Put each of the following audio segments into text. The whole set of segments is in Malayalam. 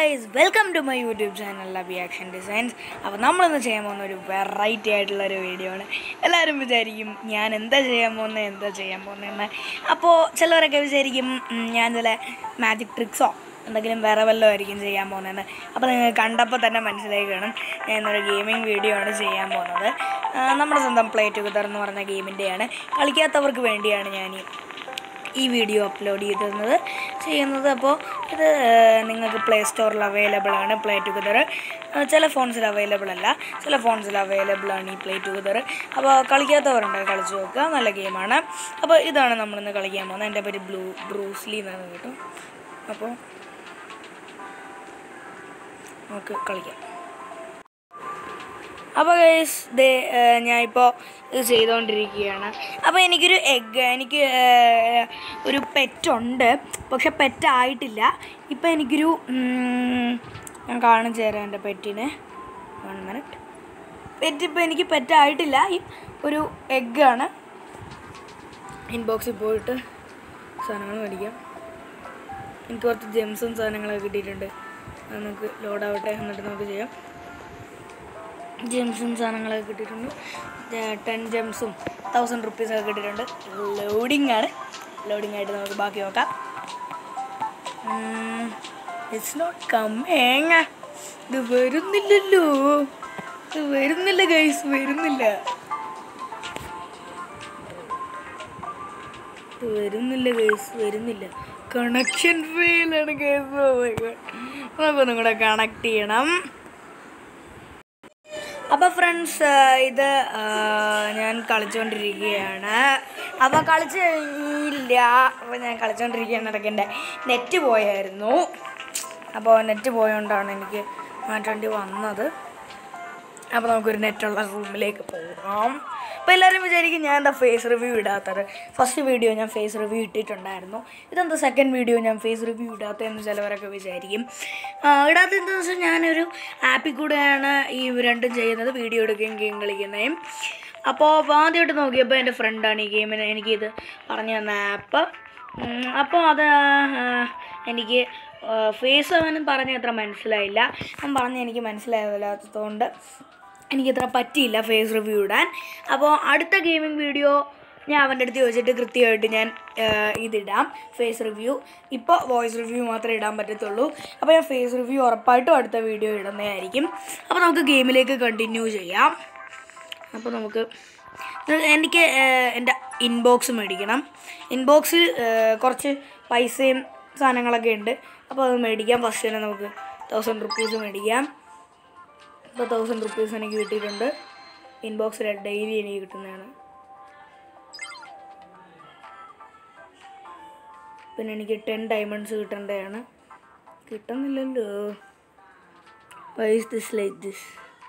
Guys welcome to my YouTube channel Abi action designs അപ്പോൾ നമ്മളിന്ന് ചെയ്യാൻ പോകുന്ന ഒരു വെറൈറ്റി ആയിട്ടുള്ള ഒരു വീഡിയോ ആണ് എല്ലാവരും വിചാരിക്കും ഞാൻ എന്താ ചെയ്യാൻ പോകുന്നത് എന്താ ചെയ്യാൻ പോകുന്നതെന്ന് അപ്പോൾ ചിലവരൊക്കെ വിചാരിക്കും ഉം, ഞാൻ ചില മാജിക് ട്രിക്സോ എന്തെങ്കിലും വേറെ വല്ലതും ആയിരിക്കും ചെയ്യാൻ പോകുന്നതെന്ന് അപ്പോൾ നിങ്ങൾ കണ്ടപ്പോൾ തന്നെ മനസ്സിലായി കാണും ഞാൻ ഇന്നൊരു ഗെയിമിംഗ് വീഡിയോ ആണ് ചെയ്യാൻ പോകുന്നത് ആ, നമ്മുടെ സ്വന്തം പ്ലേ ടുഗദർ എന്ന് പറഞ്ഞ ഗെയിമിൻ്റെയാണ് കളിക്കാത്തവർക്ക് വേണ്ടിയാണ് ഞാൻ ഈ ഈ വീഡിയോ അപ്ലോഡ് ചെയ്തിരുന്നത് ചെയ്യുന്നത് അപ്പോൾ ഇത് ഏഹ്, നിങ്ങൾക്ക് പ്ലേ സ്റ്റോറിൽ അവൈലബിൾ ആണ് പ്ലേ ടുഗദർ ചില ഫോൺസിൽ അവൈലബിൾ അല്ല ചില ഫോൺസിൽ അവൈലബിൾ ആണ് ഈ പ്ലേ ടുഗദർ അപ്പോൾ കളിക്കാത്തവരുണ്ട് കളിച്ച് നോക്കുക നല്ല ഗെയിമാണ് അപ്പോൾ ഇതാണ് നമ്മളിന്ന് കളിക്കാൻ പോകുന്നത് എൻ്റെ പേര് ബ്ലൂ ബ്രൂസ്ലി എന്നാണ് കേട്ടോ അപ്പോൾ നമുക്ക് കളിക്കാം അപ്പോൾ ഗൈസ് ദേ ഞാനിപ്പോൾ ഇത് ചെയ്തുകൊണ്ടിരിക്കുകയാണ് അപ്പോൾ എനിക്കൊരു എഗ് എനിക്ക് ഏഹ്, ഒരു പെറ്റുണ്ട് പക്ഷെ പെറ്റായിട്ടില്ല ഇപ്പം എനിക്കൊരു ഉം, ഞാൻ കാണിച്ചു തരാം എൻ്റെ പെറ്റിനെ വൺ മിനിറ്റ് പെറ്റ് ഇപ്പോൾ എനിക്ക് പെറ്റായിട്ടില്ല ഈ ഒരു എഗ്ഗാണ് ഇൻബോക്സിൽ പോയിട്ട് സാധനങ്ങൾ മേടിക്കാം എനിക്ക് കുറച്ച് ജെംസും സാധനങ്ങളൊക്കെ കിട്ടിയിട്ടുണ്ട് അത് നമുക്ക് ലോഡാവട്ടെ എന്നിട്ട് നമുക്ക് ചെയ്യാം ജെംസും സാധനങ്ങളൊക്കെ കിട്ടിയിട്ടുണ്ട് ടെൻ ജെംസും തൗസൻഡ് റുപ്പീസൊക്കെ കിട്ടിയിട്ടുണ്ട് ലോഡിങ് ആണ് ലോഡിങ് ആയിട്ട് നമുക്ക് ബാക്കി നോക്കാം ഇറ്റ്സ് നോട്ട് കമ്മേങ്ങ ഇത് വരുന്നില്ലല്ലോ ഇത് വരുന്നില്ല ഗൈസ് വരുന്നില്ല ഇത് വരുന്നില്ല ഗൈസ് വരുന്നില്ല കണക്ഷൻ ഫെയിലാണ് ഗൈസ് നമുക്കൊന്നും കൂടെ കണക്ട് ചെയ്യണം അപ്പോൾ ഫ്രണ്ട്സ് ഇത് ആ, ഞാൻ കളിച്ചുകൊണ്ടിരിക്കുകയാണ് അപ്പോൾ കളിച്ച് കഴിഞ്ഞില്ല അപ്പോൾ ഞാൻ കളിച്ചുകൊണ്ടിരിക്കുകയാണ് ഇടയ്ക്ക് എൻ്റെ നെറ്റ് പോയായിരുന്നു അപ്പോൾ നെറ്റ് പോയതുകൊണ്ടാണ് എനിക്ക് മാറ്റേണ്ടി വന്നത് അപ്പോൾ നമുക്കൊരു നെറ്റുള്ള റൂമിലേക്ക് പോകാം അപ്പോൾ എല്ലാവരും വിചാരിക്കും ഞാൻ എന്താ ഫേസ് റിവ്യൂ ഇടാത്തത് ഫസ്റ്റ് വീഡിയോ ഞാൻ ഫേസ് റിവ്യൂ ഇട്ടിട്ടുണ്ടായിരുന്നു ഇതെന്താ സെക്കൻഡ് വീഡിയോ ഞാൻ ഫേസ് റിവ്യൂ ഇടാത്തതെന്ന് ചിലവരൊക്കെ വിചാരിക്കും ആ, ഇടാത്തതെന്ന് വെച്ചാൽ ഞാനൊരു ആപ്പിൽ കൂടെയാണ് ഈ രണ്ടും ചെയ്യുന്നത് വീഡിയോ എടുക്കുകയും ഗെയിം കളിക്കുന്നതും അപ്പോൾ ആദ്യമായിട്ട് നോക്കിയപ്പോൾ എൻ്റെ ഫ്രണ്ടാണ് ഈ ഗെയിമിന് എനിക്കിത് പറഞ്ഞു തന്ന ആപ്പ് അപ്പോൾ അത് ആ, എനിക്ക് ഫേസ് അവനും പറഞ്ഞ അത്ര മനസ്സിലായില്ല അവൻ പറഞ്ഞ് എനിക്ക് മനസ്സിലായില്ലാത്തതുകൊണ്ട് എനിക്കത്ര പറ്റിയില്ല ഫേസ് റിവ്യൂ ഇടാൻ അപ്പോൾ അടുത്ത ഗെയിമിംഗ് വീഡിയോ ഞാൻ അവൻ്റെ അടുത്ത് ചോദിച്ചിട്ട് കൃത്യമായിട്ട് ഞാൻ ആ, ഇതിടാം ഫേസ് റിവ്യൂ ഇപ്പോൾ വോയിസ് റിവ്യൂ മാത്രമേ ഇടാൻ പറ്റത്തുള്ളൂ അപ്പോൾ ഞാൻ ഫേസ് റിവ്യൂ ഉറപ്പായിട്ടും അടുത്ത വീഡിയോ ഇടുന്നതായിരിക്കും അപ്പോൾ നമുക്ക് ഗെയിമിലേക്ക് കണ്ടിന്യൂ ചെയ്യാം അപ്പോൾ നമുക്ക് എനിക്ക് ഏഹ്, എൻ്റെ ഇൻബോക്സ് മേടിക്കണം ഇൻബോക്സിൽ ഏഹ്, കുറച്ച് പൈസയും സാധനങ്ങളൊക്കെ ഉണ്ട് അപ്പോൾ അത് മേടിക്കാം ഫസ്റ്റ് തന്നെ നമുക്ക് തൗസൻഡ് റുപ്പീസ് മേടിക്കാം ഇപ്പോൾ തൗസൻഡ് റുപ്പീസ് എനിക്ക് കിട്ടിയിട്ടുണ്ട് ഇൻബോക്സിൽ ഡെയിലി എനിക്ക് കിട്ടുന്നതാണ് പിന്നെ എനിക്ക് ടെൻ ഡയമണ്ട്സ് കിട്ടേണ്ടതാണ് കിട്ടുന്നില്ലല്ലോ why is this like this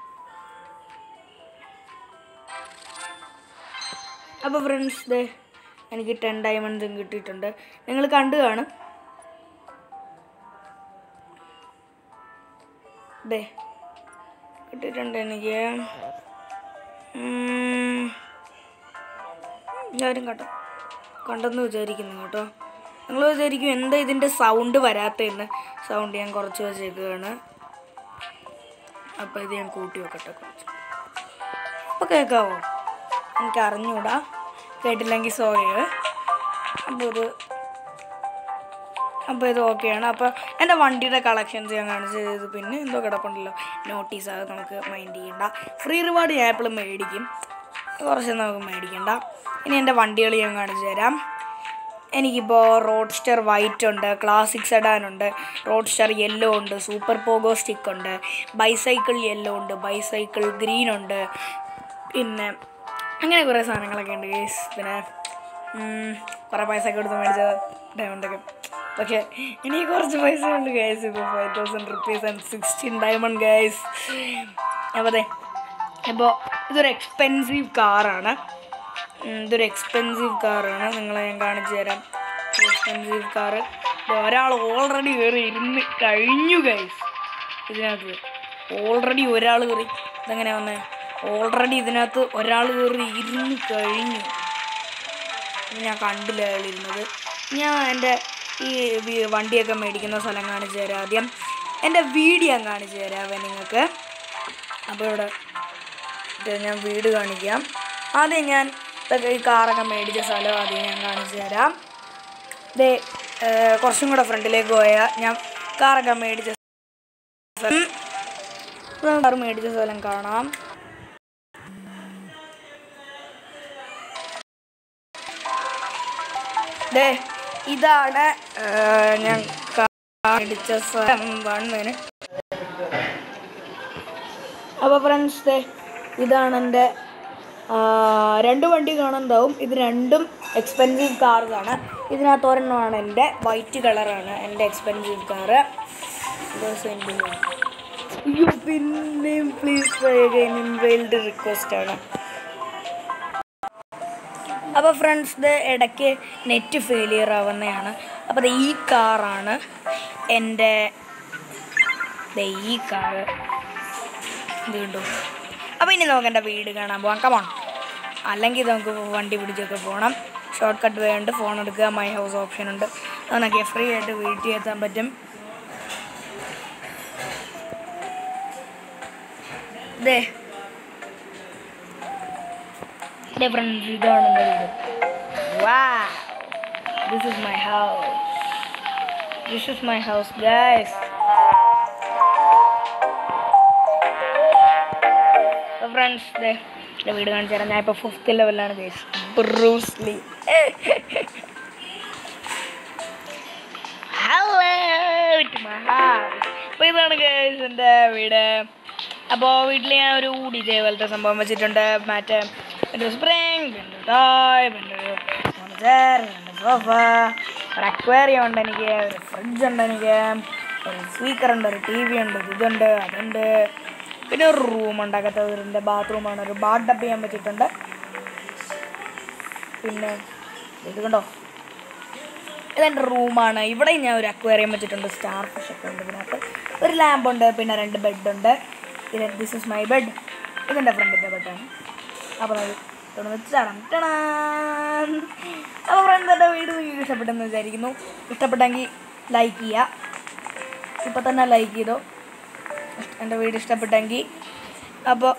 അപ്പോൾ ഫ്രണ്ട്സ് ദേ എനിക്ക് ടെൻ ഡയമണ്ട്സും കിട്ടിയിട്ടുണ്ട് നിങ്ങൾ കണ്ടു കാണും ദേ കിട്ടിയിട്ടുണ്ട് എനിക്ക് ഉം, എല്ലാവരും കേട്ടോ കണ്ടെന്ന് വിചാരിക്കുന്നു കേട്ടോ നിങ്ങൾ വിചാരിക്കും എന്താ ഇതിൻ്റെ സൗണ്ട് വരാത്തതെന്ന് സൗണ്ട് ഞാൻ കുറച്ച് വെച്ചേക്കുകയാണ് അപ്പോൾ ഇത് ഞാൻ കൂട്ടി വെക്കട്ടെ കുറച്ച് അപ്പോൾ കേൾക്കാവോ എനിക്ക് അറിഞ്ഞൂടാ കേട്ടില്ലെങ്കിൽ സോറി അപ്പോൾ ഇത് അപ്പോൾ ഇത് ഓക്കെയാണ് അപ്പോൾ എൻ്റെ വണ്ടിയുടെ കളക്ഷൻസ് ഞാൻ കാണിച്ചു ചെയ്ത് പിന്നെ എന്തോ കിടപ്പുണ്ടല്ലോ നോട്ടീസ് അത് നമുക്ക് മൈൻഡ് ചെയ്യണ്ട ഫ്രീ റിവാർഡ് ഞാൻ എപ്പോഴും മേടിക്കും കുറച്ച് നമുക്ക് മേടിക്കണ്ട ഇനി എൻ്റെ വണ്ടികൾ ഞാൻ കാണിച്ചു തരാം എനിക്കിപ്പോൾ റോഡ് സ്റ്റാർ വൈറ്റ് ഉണ്ട് ക്ലാസിക് സെഡാൻ ഉണ്ട് റോഡ് സ്റ്റാർ യെല്ലോ ഉണ്ട് സൂപ്പർ പോഗോ സ്റ്റിക്ക് ഉണ്ട് ബൈസൈക്കിൾ യെല്ലോ ഉണ്ട് ബൈസൈക്കിൾ ഗ്രീൻ ഉണ്ട് പിന്നെ അങ്ങനെ കുറേ സാധനങ്ങളൊക്കെ ഉണ്ട് ഗേസ് പിന്നെ ഉം, കുറേ പൈസ ഒക്കെ കൊടുത്ത് മേടിച്ച ഡയമണ്ടൊക്കെ പക്ഷേ എനിക്ക് കുറച്ച് പൈസ ഉണ്ട് ഗൈസ് ഇപ്പോൾ five thousand rupees and sixteen diamond guys അപ്പോൾ അതെ അപ്പോൾ ഇതൊരു എക്സ്പെൻസീവ് കാറാണ് ഇതൊരു എക്സ്പെൻസീവ് കാറാണ് നിങ്ങളെ ഞാൻ കാണിച്ചു തരാം എക്സ്പെൻസീവ് കാറ് ഒരാൾ ഓൾറെഡി കയറി ഇരുന്ന് കഴിഞ്ഞു ഗൈസ് ഇതിനകത്ത് ഓൾറെഡി ഒരാൾ കയറി ഇതെങ്ങനെ വന്നേ ഓൾറെഡി ഇതിനകത്ത് ഒരാൾ കയറി ഇരുന്ന് കഴിഞ്ഞു ഇത് ഞാൻ കണ്ടില്ല അയാൾ ഇരുന്നത് ഞാൻ എൻ്റെ ഈ വി- വണ്ടിയൊക്കെ മേടിക്കുന്ന സ്ഥലം കാണിച്ചു തരാം ആദ്യം എൻ്റെ വീട് ഞാൻ കാണിച്ചു തരാവേ നിങ്ങൾക്ക് അപ്പോൾ ഇവിടെ ഇത് ഞാൻ വീട് കാണിക്കാം ആദ്യം ഞാൻ ഇതൊക്കെ ഈ കാറൊക്കെ മേടിച്ച സ്ഥലം ആദ്യം ഞാൻ കാണിച്ചു തരാം ദേ ഏർ, കുറച്ചും കൂടെ ഫ്രണ്ടിലേക്ക് പോയാൽ ഞാൻ കാറൊക്കെ മേടിച്ച സ്ഥലം ഇവിടെ കാർ മേടിച്ച സ്ഥലം കാണാം ദേ ഇതാണ് ഏർ, ഞാൻ കാർ മേടിച്ച സ്ഥലം വൺ മിനിറ്റ് അപ്പോൾ ഫ്രണ്ട്സ് ദേ ഇതാണ് എൻ്റെ ആ, രണ്ട് വണ്ടി കാണുന്നുണ്ടാവും ഇത് രണ്ടും എക്സ്പെൻസീവ് കാറാണ് ഇതിനകത്ത് ഒരെണ്ണമാണ് എൻ്റെ വൈറ്റ് കളറാണ് എൻ്റെ എക്സ്പെൻസീവ് കാറ് അയ്യോ പിന്നെയും പ്ലീസ് ട്രൈ അഗൈൻ വെയിൽഡ് റിക്വസ്റ്റ് ആണ് അപ്പോൾ ഫ്രണ്ട്സ് ഇത് ഇടയ്ക്ക് നെറ്റ് ഫെയിലിയർ ആവുന്നതാണ് അപ്പോൾ ദേ ഈ കാറാണ് എൻ്റെ ദേ ഈ കാറ് ഇത് കണ്ടു അപ്പോൾ ഇനി നമുക്ക് എൻ്റെ വീട് കാണാൻ പോകാം കമോൺ അല്ലെങ്കിൽ നമുക്ക് വണ്ടി പിടിച്ചൊക്കെ പോകണം ഷോർട്ട് കട്ട് വേ ഉണ്ട് ഫോൺ എടുക്കുക മൈ ഹൗസ് ഓപ്ഷൻ ഉണ്ട് അതൊക്കെ ഫ്രീ ആയിട്ട് വീട്ടിൽ എത്താൻ പറ്റും ദേ ദേ ഫ്രണ്ട്സ് ഇതാണ് എൻ്റെ വീട് വാ this is my house this is my house guys friends ദേ എൻ്റെ വീട് കാണിച്ചു തരാം ഞാൻ ഇപ്പോൾ ഫിഫ്ത്ത് ലെവലിലാണ് ഗൈസ് ബ്രൂസ്ലി ഹലോ അപ്പോൾ ഇതാണ് ഗൈസ് എൻ്റെ വീട് അപ്പോൾ വീട്ടിൽ ഞാൻ ഒരു ഡി ജെ പോലത്തെ സംഭവം വെച്ചിട്ടുണ്ട് മറ്റേ എൻ്റെ സ്പ്രിങ് പിന്നെ ടോയ് പിന്നെ ഒരു മോണിറ്റർ പിന്നെ സോഫ ഒരു അക്വേറിയം ഉണ്ട് എനിക്ക് ഒരു ഫ്രിഡ്ജ് ഉണ്ട് എനിക്ക് ഒരു സ്പീക്കർ ഉണ്ട് ഒരു ടി വി ഉണ്ട് ഇതുണ്ട് അതുണ്ട് പിന്നെ ഒരു റൂം ഉണ്ട് അകത്തതിൻ്റെ ബാത്റൂമാണ് ഒരു ബാത്ത് ഡബ് ചെയ്യാൻ വെച്ചിട്ടുണ്ട് പിന്നെ ഇത് കണ്ടോ ഇതെൻ്റെ റൂമാണ് ഇവിടെ ഞാൻ ഒരു അക്വേറിയം വെച്ചിട്ടുണ്ട് സ്റ്റാർ ഫിഷ് ഒക്കെ ഉണ്ട് ഇതിനകത്ത് ഒരു ലാമ്പ് ഉണ്ട് പിന്നെ രണ്ട് ബെഡുണ്ട് ഇത് ദിസ് ഇസ് മൈ ബെഡ് ഇതെൻ്റെ ഫ്രണ്ടിൻ്റെ ബെഡാണ് അപ്പോൾ അത് ഇവിടെ വെച്ചാണ് അപ്പോൾ ഫ്രണ്ട് എൻ്റെ വീട് നിങ്ങൾക്ക് ഇഷ്ടപ്പെട്ടെന്ന് വിചാരിക്കുന്നു ഇഷ്ടപ്പെട്ടെങ്കിൽ ലൈക്ക് ചെയ്യുക ഇപ്പോൾ തന്നെ ലൈക്ക് ചെയ്തോ എൻ്റെ വീഡിയോ ഇഷ്ടപ്പെട്ടെങ്കിൽ അപ്പോൾ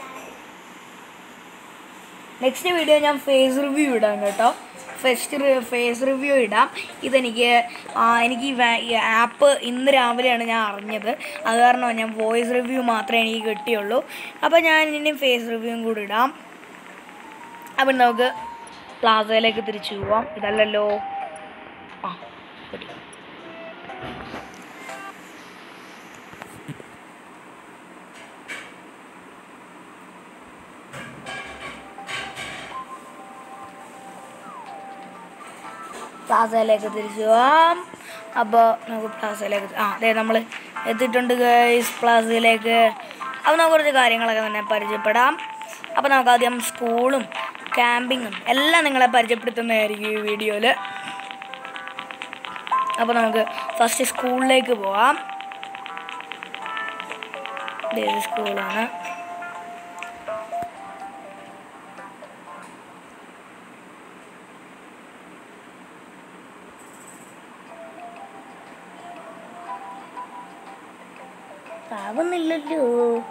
നെക്സ്റ്റ് വീഡിയോ ഞാൻ ഫേസ് റിവ്യൂ ഇടാം കേട്ടോ ഫസ്റ്റ് ഫേസ് റിവ്യൂ ഇടാം ഇതെനിക്ക് ആ, എനിക്ക് ഈ വാ- ഈ ആപ്പ് ഇന്ന് രാവിലെയാണ് ഞാൻ അറിഞ്ഞത് അത് കാരണം ഞാൻ വോയിസ് റിവ്യൂ മാത്രമേ എനിക്ക് കിട്ടിയുള്ളൂ അപ്പോൾ ഞാൻ ഇനി ഫേസ് റിവ്യൂവും കൂടി ഇടാം അപ്പം നമുക്ക് പ്ലാസയിലേക്ക് തിരിച്ചു പോവാം ഇതല്ലല്ലോ ആ ശരി പ്ലാസയിലേക്ക് തിരിച്ചു പോവാം അപ്പോൾ നമുക്ക് പ്ലാസയിലേക്ക് ആ അതെ നമ്മൾ എത്തിയിട്ടുണ്ട് ഗൈസ് പ്ലാസയിലേക്ക് അപ്പോൾ നമുക്ക് കുറച്ച് കാര്യങ്ങളൊക്കെ തന്നെ പരിചയപ്പെടാം അപ്പോൾ നമുക്ക് ആദ്യം സ്കൂളും ക്യാമ്പിങ്ങും എല്ലാം നിങ്ങളെ പരിചയപ്പെടുത്തുന്നതായിരിക്കും ഈ വീഡിയോയിൽ അപ്പോൾ നമുക്ക് ഫസ്റ്റ് സ്കൂളിലേക്ക് പോവാം ഇതേത് സ്കൂളാണ് ആവുന്നില്ലല്ലോ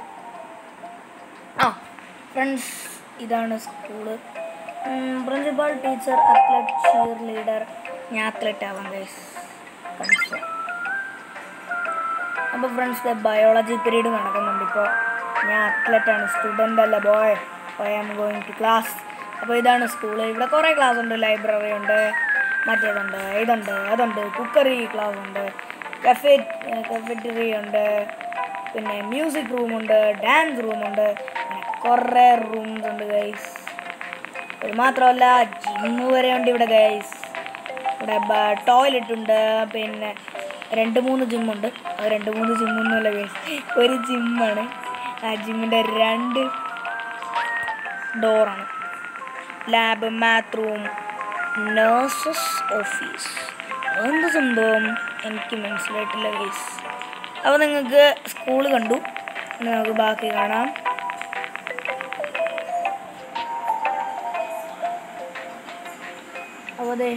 ആ ഫ്രണ്ട്സ് ഇതാണ് school principal teacher athlete cheerleader ഞാൻ അത്ലറ്റ് ആവാം ഗൈസ് കൺഫേം അപ്പോൾ ഫ്രണ്ട്സ് ബയോളജി പീരീഡ് നടക്കുന്നുണ്ട് ഇപ്പോൾ ഞാൻ അത്ലറ്റാണ് സ്റ്റുഡൻ്റ് അല്ല boy I am going to class അപ്പോൾ ഇതാണ് സ്കൂള് ഇവിടെ കുറേ ക്ലാസ് ഉണ്ട് ലൈബ്രറി ഉണ്ട് മറ്റേതുണ്ട് ഇതുണ്ട് അതുണ്ട് കുക്കറി ക്ലാസ് ഉണ്ട് കഫേ കഫറ്ററി ഉണ്ട് പിന്നെ മ്യൂസിക് റൂമുണ്ട് ഡാൻസ് റൂമുണ്ട് പിന്നെ കുറേ റൂംസ് ഉണ്ട് ഗൈസ് ഇത് മാത്രമല്ല ജിമ്മ് വരെ ഉണ്ട് ഇവിടെ ഗൈസ് ഇവിടെ ടോയ്ലറ്റ് ഉണ്ട് പിന്നെ രണ്ട് മൂന്ന് ജിമ്മുണ്ട് അത് രണ്ട് മൂന്ന് ജിമ്മൊന്നുമല്ല ഗൈസ് ഒരു ജിമ്മാണ് ആ ജിമ്മിൻ്റെ രണ്ട് ഡോറാണ് lab math room nurses office അതെന്ത് സംഭവം എനിക്ക് മനസ്സിലായിട്ടില്ല ഗൈസ് അപ്പോൾ നിങ്ങൾക്ക് സ്കൂൾ കണ്ടു ഇനി നമുക്ക് ബാക്കി കാണാം അപ്പോൾ അതെ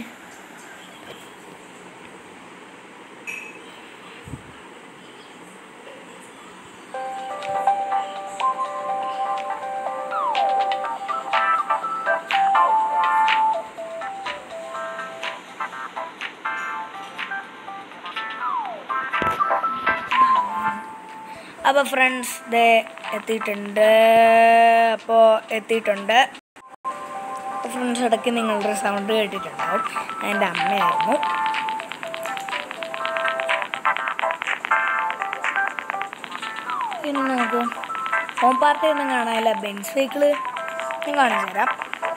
അപ്പോൾ ഫ്രണ്ട്സ് ദേ എത്തിയിട്ടുണ്ട് അപ്പോൾ എത്തിയിട്ടുണ്ട് ഫ്രണ്ട്സ് ഇടയ്ക്ക് നിങ്ങളുടെ സൗണ്ട് കേട്ടിട്ടുണ്ടാവും എൻ്റെ അമ്മയായിരുന്നു പിന്നെ നമുക്ക് ഹോം പാർട്ടി ഒന്നും കാണാനില്ല ബെൻസ് സൈക്കിള് ഞാൻ കാണിച്ചു തരാം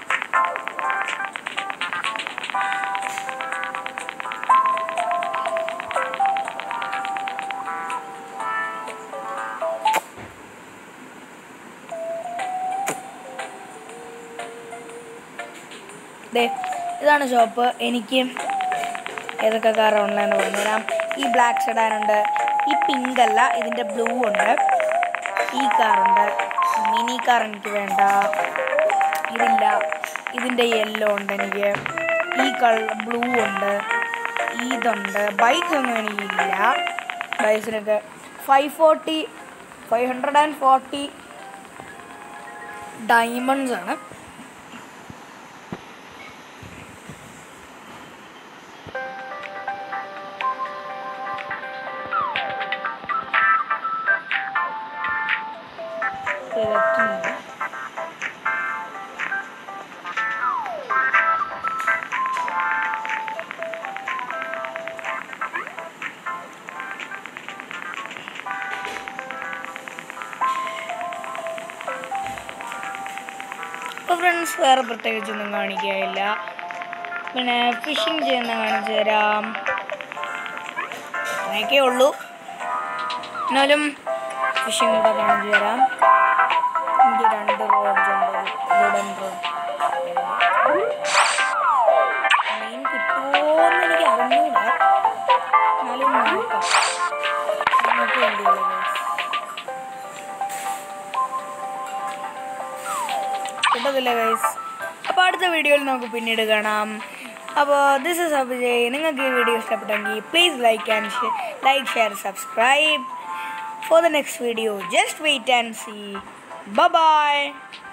ദേ ഇതാണ് ഷോപ്പ് എനിക്ക് ഏതൊക്കെ കാർ ഓൺലൈൻ പറഞ്ഞുതരാം ഈ ബ്ലാക്ക് സെഡാനുണ്ട് ഈ പിങ്ക് അല്ല ഇതിൻ്റെ ബ്ലൂ ഉണ്ട് ഈ കാറുണ്ട് മിനി കാർ എനിക്ക് വേണ്ട ഇതില്ല ഇതിൻ്റെ യെല്ലോ ഉണ്ട് എനിക്ക് ഈ കളർ ബ്ലൂ ഉണ്ട് ഇതുണ്ട് ബൈക്സ് ഒന്നും എനിക്കില്ല ബൈക്സിനൊക്കെ five forty five hundred and forty diamonds ആണ് ഇതൊക്കെയുണ്ട്. അപ്പോൾ ഫ്രണ്ട്സ് വേറെ പ്രത്യേകിച്ചൊന്നും കാണിക്കുകയില്ല പിന്നെ ഫിഷിങ് ചെയ്യുന്ന കാണിച്ചു തരാം അങ്ങനെയൊക്കെ ഉള്ളൂ എന്നാലും ഫിഷിംഗ് കൂടെ കാണിച്ചു തരാം എനിക്ക് രണ്ട് റോഡ്സ് ഉണ്ട് വുഡൻ റോഡ് മീൻ കിട്ടുമോന്ന് എനിക്ക് അറിഞ്ഞൂടാ എന്നാലും നോക്കാം നിങ്ങൾക്ക് വേണ്ടിയുള്ള കിട്ടത്തില്ല ഗൈസ് അപ്പോൾ അടുത്ത വീഡിയോയിൽ നമുക്ക് പിന്നീട് കാണാം അപ്പോൾ ദിസ് ഇസ് അഭിജയ് നിങ്ങൾക്ക് ഈ വീഡിയോ ഇഷ്ടപ്പെട്ടെങ്കിൽ please like and like share subscribe for the next video. Just wait and see. Bye bye.